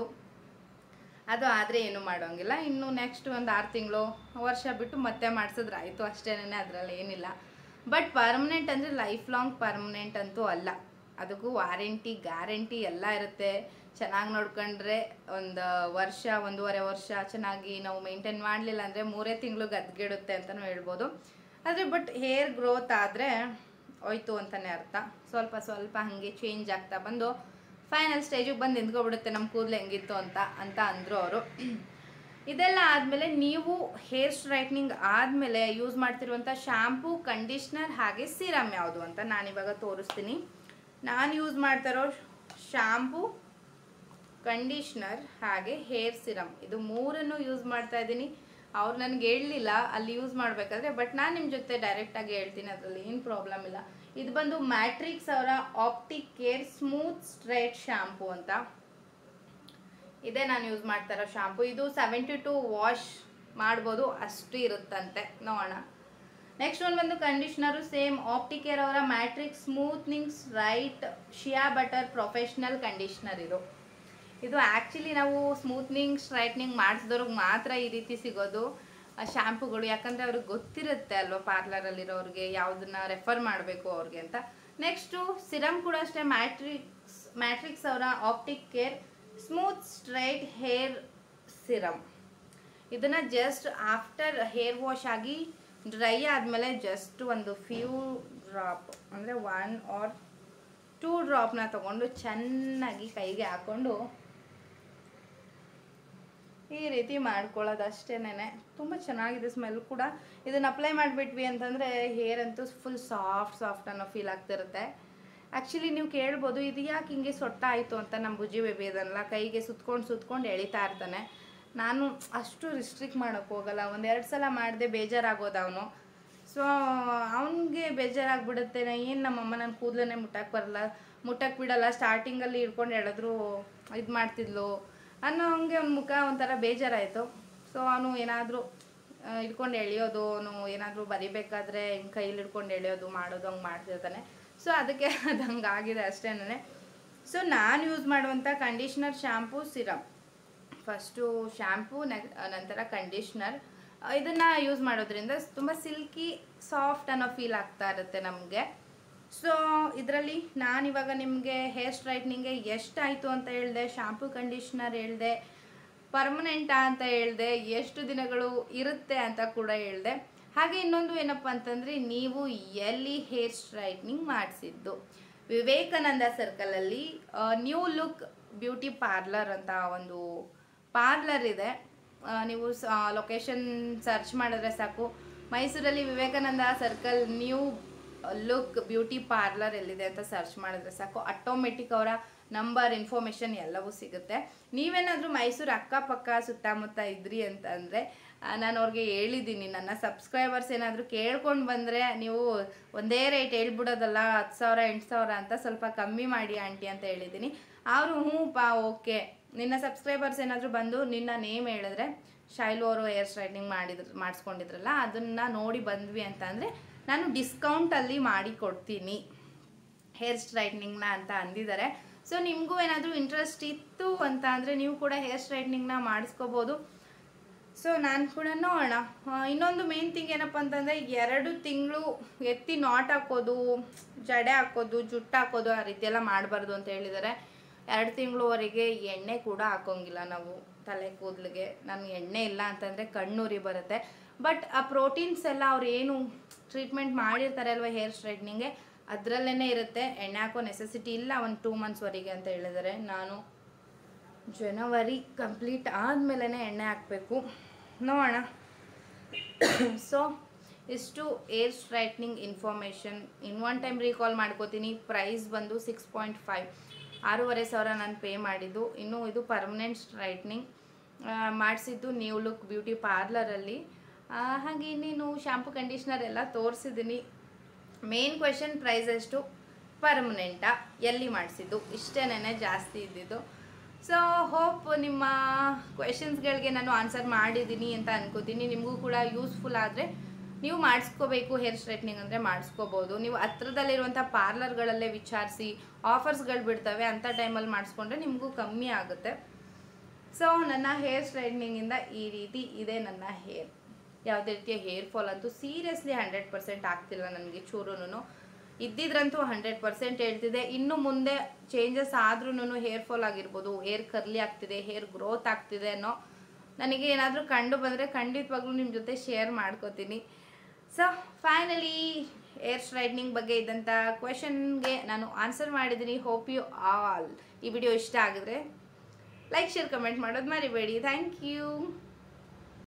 ಅದು ಆದರೆ ಏನು ಮಾಡೋಂಗಿಲ್ಲ ಇನ್ನು ನೆಕ್ಸ್ಟ್ ಒಂದು ಆರು ತಿಂಗಳು ವರ್ಷ ಬಿಟ್ಟು ಮತ್ತೆ ಮಾಡಿಸಿದ್ರೆ ಆಯಿತು ಅಷ್ಟೇನೇ ಅದರಲ್ಲಿ ಏನಿಲ್ಲ ಬಟ್ ಪರ್ಮನೆಂಟ್ ಅಂದರೆ ಲೈಫ್ ಲಾಂಗ್ ಪರ್ಮನೆಂಟ್ ಅಂತೂ ಅಲ್ಲ ಅದಕ್ಕೂ ವಾರಂಟಿ ಗ್ಯಾರಂಟಿ ಎಲ್ಲ ಇರುತ್ತೆ ಚೆನ್ನಾಗಿ ನೋಡ್ಕೊಂಡ್ರೆ ಒಂದು ವರ್ಷ ಒಂದೂವರೆ ವರ್ಷ ಚೆನ್ನಾಗಿ ನಾವು ಮೇಂಟೈನ್ ಮಾಡಲಿಲ್ಲ ಅಂದರೆ ಮೂರೇ ತಿಂಗಳು ಗದ್ಗೆಡುತ್ತೆ ಅಂತಲೂ ಹೇಳ್ಬೋದು ಆದರೆ ಬಟ್ ಹೇರ್ ಗ್ರೋತ್ ಆದರೆ ಹೋಯ್ತು ಅಂತಲೇ ಅರ್ಥ ಸ್ವಲ್ಪ ಸ್ವಲ್ಪ ಹಾಗೆ ಚೇಂಜ್ ಆಗ್ತಾ ಬಂದು ಫೈನಲ್ ಸ್ಟೇಜಿಗೆ ಬಂದು ನಿಂತ್ಕೊಬಿಡುತ್ತೆ ನಮ್ಮ ಕೂದಲು ಹೆಂಗಿತ್ತು ಅಂತ ಅಂತ ಅಂದರು ಅವರು ಇದೆಲ್ಲ ಆದಮೇಲೆ ನೀವು ಹೇರ್ ಸ್ಟ್ರೈಟ್ನಿಂಗ್ ಆದಮೇಲೆ ಯೂಸ್ ಮಾಡ್ತಿರುವಂಥ ಶಾಂಪೂ ಕಂಡೀಷ್ನರ್ ಹಾಗೆ ಸೀರಮ್ ಯಾವುದು ಅಂತ ನಾನಿವಾಗ ತೋರಿಸ್ತೀನಿ ನಾನು ಯೂಸ್ ಮಾಡ್ತಾ ಇರೋ ಶಾಂಪೂ ಕಂಡೀಷ್ನರ್ ಹಾಗೆ ಹೇರ್ ಸಿರಮ್ ಇದು ಮೂರನ್ನು ಯೂಸ್ ಮಾಡ್ತಾ ಇದ್ದೀನಿ ಅವ್ರು ನನಗೆ ಹೇಳಲಿಲ್ಲ ಅಲ್ಲಿ ಯೂಸ್ ಮಾಡಬೇಕಾದ್ರೆ ಬಟ್ ನಾನು ನಿಮ್ಮ ಜೊತೆ ಡೈರೆಕ್ಟಾಗಿ ಹೇಳ್ತೀನಿ ಅದರಲ್ಲಿ ಏನು ಪ್ರಾಬ್ಲಮ್ ಇಲ್ಲ ಇದು ಬಂದು ಮ್ಯಾಟ್ರಿಕ್ಸ್ ಅವರ optic care smooth straight shampoo ಅಂತ ಇದೇ ನಾನು ಯೂಸ್ ಮಾಡ್ತಾ ಇರೋ ಶಾಂಪು ಇದು ಸೆವೆಂಟಿ ಟು ವಾಶ್ ಮಾಡ್ಬೋದು ಅಷ್ಟು ಇರುತ್ತಂತೆ ನೋಡೋಣ ನೆಕ್ಸ್ಟ್ ಒಂದು ಬಂದು ಕಂಡೀಷ್ನರು ಸೇಮ್ ಆಪ್ಟಿಕೇರ್ ಅವರ Matrix smoothings right shea butter professional conditioner ಇದು ಇದು ಆ್ಯಕ್ಚುಲಿ ನಾವು ಸ್ಮೂತ್ನಿಂಗ್ ಸ್ಟ್ರೈಟ್ನಿಂಗ್ ಮಾಡಿಸಿದವ್ರಿಗೆ ಮಾತ್ರ ಈ ರೀತಿ ಸಿಗೋದು ಶ್ಯಾಂಪುಗಳು ಯಾಕಂದರೆ ಅವ್ರಿಗೆ ಗೊತ್ತಿರುತ್ತೆ ಅಲ್ವಾ ಪಾರ್ಲರಲ್ಲಿರೋರಿಗೆ ಯಾವುದನ್ನ ರೆಫರ್ ಮಾಡಬೇಕು ಅವ್ರಿಗೆ ಅಂತ ನೆಕ್ಸ್ಟು ಸಿರಮ್ ಕೂಡ ಅಷ್ಟೇ ಮ್ಯಾಟ್ರಿಕ್ಸ್ ಮ್ಯಾಟ್ರಿಕ್ಸ್ ಅವರ optic care smooth straight hair serum ಇದನ್ನು ಜಸ್ಟ್ ಆಫ್ಟರ್ ಹೇರ್ ವಾಶ್ ಆಗಿ ಡ್ರೈ ಆದಮೇಲೆ ಜಸ್ಟ್ ಒಂದು ಫ್ಯೂ ಡ್ರಾಪ್ ಅಂದರೆ ಒನ್ ಆರ್ ಟೂ ಡ್ರಾಪ್ನ ತೊಗೊಂಡು ಚೆನ್ನಾಗಿ ಕೈಗೆ ಹಾಕ್ಕೊಂಡು ಈ ರೀತಿ ಮಾಡ್ಕೊಳ್ಳೋದು ಅಷ್ಟೇನೆ ತುಂಬ ಚೆನ್ನಾಗಿದೆ ಸ್ಮೆಲ್ ಕೂಡ ಇದನ್ನು ಅಪ್ಲೈ ಮಾಡಿಬಿಟ್ವಿ ಅಂತಂದರೆ ಹೇರ್ ಅಂತೂ ಫುಲ್ ಸಾಫ್ಟ್ ಸಾಫ್ಟ್ ಅನ್ನೋ ಫೀಲ್ ಆಗ್ತಿರುತ್ತೆ ಆ್ಯಕ್ಚುಲಿ ನೀವು ಕೇಳ್ಬೋದು ಇದು ಯಾಕೆ ಹಿಂಗೆ ಸೊಟ್ಟ ಆಯಿತು ಅಂತ ನಮ್ಮ ಬುಜ್ಜಿ ಬೇಬಿ ಇದನ್ನೆಲ್ಲ ಕೈಗೆ ಸುತ್ಕೊಂಡು ಸುತ್ಕೊಂಡು ಎಳಿತಾ ಇರ್ತಾನೆ ನಾನು ಅಷ್ಟು ರಿಸ್ಟ್ರಿಕ್ಟ್ ಮಾಡೋಕ್ಕೆ ಹೋಗಲ್ಲ ಒಂದೆರಡು ಸಲ ಮಾಡಿದೆ ಬೇಜಾರಾಗೋದು ಅವನು ಸೊ ಅವನಿಗೆ ಬೇಜಾರಾಗ್ಬಿಡುತ್ತೆ ಏನು ನಮ್ಮಮ್ಮ ನನ್ನ ಕೂದಲನ್ನೇ ಮುಟ್ಟಕ್ಕೆ ಬರಲ್ಲ ಮುಟ್ಟಕ್ಕೆ ಬಿಡಲ್ಲ ಸ್ಟಾರ್ಟಿಂಗಲ್ಲಿ ಹಿಡ್ಕೊಂಡು ಎಳೆದ್ರು ಇದು ಮಾಡ್ತಿದ್ಲು ಅನ್ನೋ ಹಂಗೆ ಅವ್ನ ಮುಖ ಒಂಥರ ಬೇಜಾರಾಯಿತು ಸೊ ಅವನು ಏನಾದರೂ ಹಿಡ್ಕೊಂಡು ಎಳೆಯೋದು ಅವನು ಏನಾದರೂ ಬರಿಬೇಕಾದ್ರೆ ಹಿಂಗೆ ಕೈಲಿ ಹಿಡ್ಕೊಂಡು ಎಳೆಯೋದು ಮಾಡೋದು ಹಂಗೆ ಮಾಡ್ತಿರ್ತಾನೆ ಸೊ ಅದಕ್ಕೆ ಅದು ಹಂಗಾಗಿದೆ ಅಷ್ಟೇನೆ ಸೊ ನಾನು ಯೂಸ್ ಮಾಡುವಂಥ conditioner shampoo serum first shampoo ನಂತರ ಕಂಡೀಷ್ನರ್ ಇದನ್ನು ಯೂಸ್ ಮಾಡೋದ್ರಿಂದ ತುಂಬ ಸಿಲ್ಕಿ ಸಾಫ್ಟ್ ಅನ್ನೋ ಫೀಲ್ ಆಗ್ತಾ ಇರುತ್ತೆ ನಮಗೆ ಸೊ ಇದರಲ್ಲಿ ನಾನಿವಾಗ ನಿಮಗೆ ಹೇರ್ ಸ್ಟ್ರೈಟ್ನಿಂಗ್ಗೆ ಎಷ್ಟಾಯಿತು ಅಂತ ಹೇಳಿದೆ ಶಾಂಪು ಕಂಡೀಷ್ನರ್ ಹೇಳಿದೆ ಪರ್ಮನೆಂಟಾ ಅಂತ ಹೇಳಿದೆ ಎಷ್ಟು ದಿನಗಳು ಇರುತ್ತೆ ಅಂತ ಕೂಡ ಹೇಳಿದೆ ಹಾಗೆ ಇನ್ನೊಂದು ಏನಪ್ಪ ಅಂತಂದರೆ ನೀವು ಎಲ್ಲಿ ಹೇರ್ ಸ್ಟ್ರೈಟ್ನಿಂಗ್ ಮಾಡಿಸಿದ್ದು ವಿವೇಕಾನಂದ ಸರ್ಕಲಲ್ಲಿ ನ್ಯೂ ಲುಕ್ ಬ್ಯೂಟಿ ಪಾರ್ಲರ್ ಅಂತ ಒಂದು ಪಾರ್ಲರ್ ಇದೆ ಆ, ನೀವು ಲೊಕೇಶನ್ ಸರ್ಚ್ ಮಾಡಿದ್ರೆ ಸಾಕು ಮೈಸೂರಲ್ಲಿ Vivekananda circle new look beauty parlour ಎಲ್ಲಿದೆ ಅಂತ ಸರ್ಚ್ ಮಾಡಿದ್ರೆ ಸಾಕು ಆಟೋಮೆಟಿಕ್ ಅವರ ನಂಬರ್ ಇನ್ಫಾರ್ಮೇಷನ್ ಎಲ್ಲವೂ ಸಿಗುತ್ತೆ ನೀವೇನಾದರೂ ಮೈಸೂರು ಅಕ್ಕಪಕ್ಕ ಸುತ್ತಮುತ್ತ ಇದ್ರಿ ಅಂತ ಅಂದರೆ ನಾನು ಅವ್ರಿಗೆ ಹೇಳಿದ್ದೀನಿ ನನ್ನ ಸಬ್ಸ್ಕ್ರೈಬರ್ಸ್ ಏನಾದರೂ ಕೇಳ್ಕೊಂಡು ಬಂದರೆ ನೀವು ಒಂದೇ ರೇಟ್ ಹೇಳ್ಬಿಡೋದಲ್ಲ ಹತ್ತು ಸಾವಿರ ಎಂಟು ಸಾವಿರ ಅಂತ ಸ್ವಲ್ಪ ಕಮ್ಮಿ ಮಾಡಿ ಆಂಟಿ ಅಂತ ಹೇಳಿದ್ದೀನಿ ಅವರು ಹ್ಞೂ ಪಾ ಓಕೆ ನಿನ್ನ ಸಬ್ಸ್ಕ್ರೈಬರ್ಸ್ ಏನಾದರೂ ಬಂದು ನಿನ್ನ ನೇಮ್ ಹೇಳಿದ್ರೆ ಶೈಲು ಅವರು ಹೇರ್ ಸ್ಟ್ರೈಟ್ನಿಂಗ್ ಮಾಡಿದ್ರು ಮಾಡಿಸ್ಕೊಂಡಿದ್ರಲ್ಲ ಅದನ್ನು ನೋಡಿ ಬಂದ್ವಿ ಅಂತ ಅಂದರೆ ನಾನು ಡಿಸ್ಕೌಂಟಲ್ಲಿ ಮಾಡಿ ಕೊಡ್ತೀನಿ ಹೇರ್ ಸ್ಟ್ರೈಟ್ನಿಂಗ್ನ ಅಂತ ಅಂದಿದ್ದಾರೆ ಸೊ ನಿಮಗೂ ಏನಾದರೂ ಇಂಟ್ರೆಸ್ಟ್ ಇತ್ತು ಅಂತ ಅಂದರೆ ನೀವು ಕೂಡ ಹೇರ್ ಸ್ಟ್ರೈಟ್ನಿಂಗ್ನ ಮಾಡಿಸ್ಕೋಬೋದು ಸೊ ನಾನು ಕೂಡ ನೋಡೋಣ ಆ, ಇನ್ನೊಂದು ಮೇನ್ ಥಿಂಗ್ ಏನಪ್ಪ ಅಂತಂದರೆ ಎರಡು ತಿಂಗಳು ಎತ್ತಿ ನಾಟ್ ಹಾಕೋದು ಜಡೆ ಹಾಕೋದು ಜುಟ್ಟು ಹಾಕೋದು ಆ ರೀತಿ ಎಲ್ಲ ಮಾಡಬಾರ್ದು ಅಂತ ಹೇಳಿದ್ದಾರೆ ಎರಡು ತಿಂಗಳವರೆಗೆ ಎಣ್ಣೆ ಕೂಡ ಹಾಕೋಂಗಿಲ್ಲ ನಾವು ತಲೆ ಕೂದಲಿಗೆ ನಾನು ಎಣ್ಣೆ ಇಲ್ಲ ಅಂತಂದರೆ ಕಣ್ಣುರಿ ಬರುತ್ತೆ ಬಟ್ ಆ ಪ್ರೋಟೀನ್ಸ್ ಎಲ್ಲ ಅವ್ರು ಏನು ಟ್ರೀಟ್ಮೆಂಟ್ ಮಾಡಿರ್ತಾರೆ ಅಲ್ವಾ ಹೇರ್ ಸ್ಟ್ರೈಟ್ನಿಂಗ್ಗೆ ಅದರಲ್ಲೇ ಇರುತ್ತೆ ಎಣ್ಣೆ ಹಾಕೋ ನೆಸೆಸಿಟಿ ಇಲ್ಲ ಒಂದು ಟೂ ಮಂತ್ಸ್ವರೆಗೆ ಅಂತ ಹೇಳಿದ್ದಾರೆ ನಾನು ಜನವರಿ ಕಂಪ್ಲೀಟ್ ಆದಮೇಲೆ ಎಣ್ಣೆ ಹಾಕಬೇಕು ನೋಡೋಣ ಸೊ ಇಷ್ಟು hair straightening information in one time recall ಮಾಡ್ಕೋತೀನಿ ಪ್ರೈಸ್ ಬಂದು ಸಿಕ್ಸ್ ಪಾಯಿಂಟ್ ಫೈವ್ ಆರೂವರೆ ಸಾವಿರ ನಾನು ಪೇ ಮಾಡಿದ್ದು ಇನ್ನು ಇದು ಪರ್ಮನೆಂಟ್ ಸ್ಟ್ರೈಟ್ನಿಂಗ್ ಮಾಡಿಸಿದ್ದು ನ್ಯೂ ಲುಕ್ ಬ್ಯೂಟಿ ಪಾರ್ಲರಲ್ಲಿ ಹಾಗೆ ಇನ್ನೇನು ಶಾಂಪು ಕಂಡೀಷ್ನರ್ ಎಲ್ಲ ತೋರಿಸಿದ್ದೀನಿ ಮೇನ್ ಕ್ವೆಶನ್ ಪ್ರೈಸ್ ಎಷ್ಟು ಪರ್ಮನೆಂಟಾ ಎಲ್ಲಿ ಮಾಡಿಸಿದ್ದು ಇಷ್ಟೇನೇ ಜಾಸ್ತಿ ಇದ್ದಿದ್ದು ಸೊ ಹೋಪ್ ನಿಮ್ಮ ಕ್ವೆಶನ್ಸ್ಗಳಿಗೆ ನಾನು ಆನ್ಸರ್ ಮಾಡಿದ್ದೀನಿ ಅಂತ ಅನ್ಕೋತೀನಿ ನಿಮಗೂ ಕೂಡ ಯೂಸ್ಫುಲ್ ಆದರೆ ನೀವು ಮಾಡಿಸ್ಕೋಬೇಕು ಹೇರ್ ಸ್ಟ್ರೈಟ್ನಿಂಗ್ ಅಂದರೆ ಮಾಡಿಸ್ಕೋಬೋದು ನೀವು ಹತ್ರದಲ್ಲಿರುವಂಥ ಪಾರ್ಲರ್ಗಳಲ್ಲೇ ವಿಚಾರಿಸಿ ಆಫರ್ಸ್ಗಳು ಬಿಡ್ತವೆ ಅಂಥ ಟೈಮಲ್ಲಿ ಮಾಡಿಸ್ಕೊಂಡ್ರೆ ನಿಮಗೂ ಕಮ್ಮಿ ಆಗುತ್ತೆ ಸೊ ನನ್ನ ಹೇರ್ ಸ್ಟ್ರೈಟ್ನಿಂಗಿಂದ ಈ ರೀತಿ ಇದೆ ನನ್ನ ಹೇರ್ ಯಾವುದೇ ರೀತಿಯ ಹೇರ್ ಫಾಲ್ ಅಂತೂ ಸೀರಿಯಸ್ಲಿ ಹಂಡ್ರೆಡ್ ಪರ್ಸೆಂಟ್ ಆಗ್ತಿಲ್ಲ ನನಗೆ ಚೂರುನು ಇದ್ದಿದ್ರಂತೂ ಹಂಡ್ರೆಡ್ ಪರ್ಸೆಂಟ್ ಹೇಳ್ತಿದೆ ಇನ್ನು ಮುಂದೆ ಚೇಂಜಸ್ ಆದ್ರೂ ಹೇರ್ ಫಾಲ್ ಆಗಿರ್ಬೋದು ಹೇರ್ ಕರ್ಲಿ ಆಗ್ತಿದೆ ಹೇರ್ ಗ್ರೋತ್ ಆಗ್ತಿದೆ ಅನ್ನೋ ನನಗೆ ಏನಾದರೂ ಕಂಡು ಬಂದರೆ ಖಂಡಿತವಾಗ್ಲೂ ನಿಮ್ಮ ಜೊತೆ ಶೇರ್ ಮಾಡ್ಕೋತೀನಿ ಸೊ ಫೈನಲಿ ಏರ್ ಸ್ಟ್ರೈಟ್ನಿಂಗ್ ಬಗ್ಗೆ ಇದ್ದಂಥ ಕ್ವೆಶನ್ಗೆ ನಾನು ಆನ್ಸರ್ ಮಾಡಿದ್ದೀನಿ ಹೋಪ್ ಯು ಆಲ್ ಈ ವಿಡಿಯೋ ಇಷ್ಟ ಆಗಿದ್ರೆ ಲೈಕ್ ಶೇರ್ ಕಮೆಂಟ್ ಮಾಡೋದು ಮರಿಬೇಡಿ ಥ್ಯಾಂಕ್ ಯು